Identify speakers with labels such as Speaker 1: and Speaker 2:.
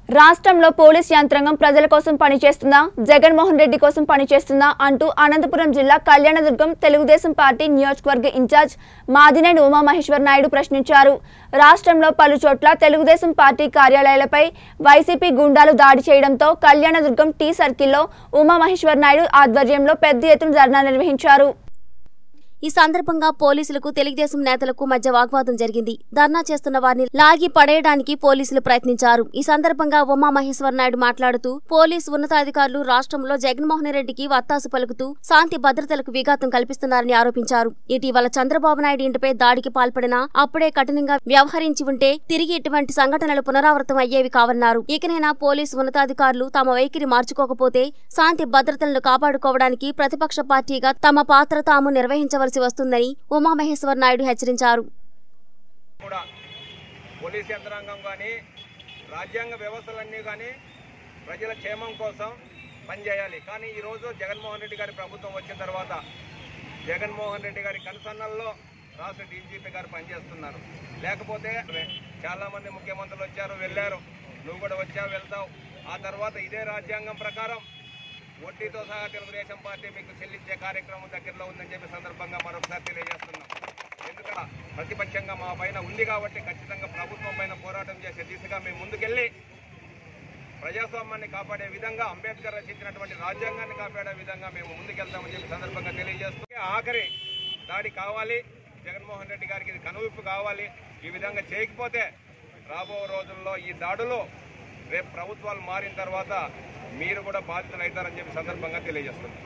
Speaker 1: రాష్ట్రంలో పోలీస్ యంత్రాంగం ప్రజల కోసం పనిచేస్తుందా జగన్మోహన్ రెడ్డి కోసం పనిచేస్తుందా అంటూ అనంతపురం జిల్లా కళ్యాణదుర్గం తెలుగుదేశం పార్టీ నియోజకవర్గ ఇన్ఛార్జ్ మాదినేని ఉమామహేశ్వర్ నాయుడు ప్రశ్నించారు రాష్ట్రంలో పలు చోట్ల తెలుగుదేశం పార్టీ కార్యాలయాలపై వైసీపీ గుండాలు దాడి చేయడంతో కళ్యాణదుర్గం టీ సర్కిల్లో ఉమామహేశ్వర్ నాయుడు ఆధ్వర్యంలో పెద్ద ఎత్తున ధర్నా నిర్వహించారు
Speaker 2: ఈ సందర్భంగా పోలీసులకు తెలుగుదేశం నేతలకు మధ్య వాగ్వాదం జరిగింది ధర్నా చేస్తున్న వారిని లాగి పడేయడానికి పోలీసులు ప్రయత్నించారు ఈ సందర్భంగా ఉమామహేశ్వర్ నాయుడు మాట్లాడుతూ పోలీసు ఉన్నతాధికారులు రాష్ట్రంలో జగన్మోహన్ రెడ్డికి వత్తాసు పలుకుతూ శాంతి భద్రతలకు విఘాతం కల్పిస్తున్నారని ఆరోపించారు ఇటీవల చంద్రబాబు నాయుడు ఇంటిపై దాడికి పాల్పడినా అప్పుడే కఠినంగా వ్యవహరించి ఉంటే తిరిగి ఇటువంటి సంఘటనలు పునరావృతం అయ్యేవి కావన్నారు ఇకనైనా పోలీసు ఉన్నతాధికారులు తమ వైఖరి మార్చుకోకపోతే శాంతి భద్రతలను కాపాడుకోవడానికి ప్రతిపక్ష పార్టీగా తమ పాత్ర తాము నిర్వహించవలసి వస్తుందని ఉమామహేశ్వర్ నాయుడు హెచ్చరించారు
Speaker 3: కూడా పోలీస్ యంత్రాంగం కానీ రాజ్యాంగ వ్యవస్థలన్నీ కానీ ప్రజల క్షేమం కోసం పనిచేయాలి కానీ ఈరోజు జగన్మోహన్ రెడ్డి గారి ప్రభుత్వం వచ్చిన తర్వాత జగన్మోహన్ రెడ్డి గారి కనుసన్నల్లో రాష్ట్ర డీజీపీ గారు పనిచేస్తున్నారు లేకపోతే చాలామంది ముఖ్యమంత్రులు వచ్చారు వెళ్ళారు నువ్వు కూడా వచ్చావు వెళ్తావు ఆ తర్వాత ఇదే రాజ్యాంగం ప్రకారం వడ్డీతో సహా తెలుగుదేశం పార్టీ మీకు చెల్లించే కార్యక్రమం దగ్గరలో ఉందని చెప్పి సందర్భంగా మరొకసారి తెలియజేస్తున్నాం ఎందుకంటే ప్రతిపక్షంగా మా పైన ఉంది కాబట్టి ఖచ్చితంగా ప్రభుత్వం పైన పోరాటం చేసే దిశగా మేము ముందుకెళ్ళి ప్రజాస్వామ్యాన్ని కాపాడే విధంగా అంబేద్కర్ రచించినటువంటి రాజ్యాంగాన్ని కాపాడే విధంగా మేము ముందుకెళ్తామని చెప్పి సందర్భంగా తెలియజేస్తూ ఆఖరి దాడి కావాలి జగన్మోహన్ రెడ్డి గారికి ఇది కనువిప్పు కావాలి ఈ విధంగా చేయకపోతే రాబో రోజుల్లో ఈ దాడులు రేపు ప్రభుత్వాలు మారిన తర్వాత మీరు కూడా బాధితులు అవుతారని చెప్పి సందర్భంగా తెలియజేస్తున్నాం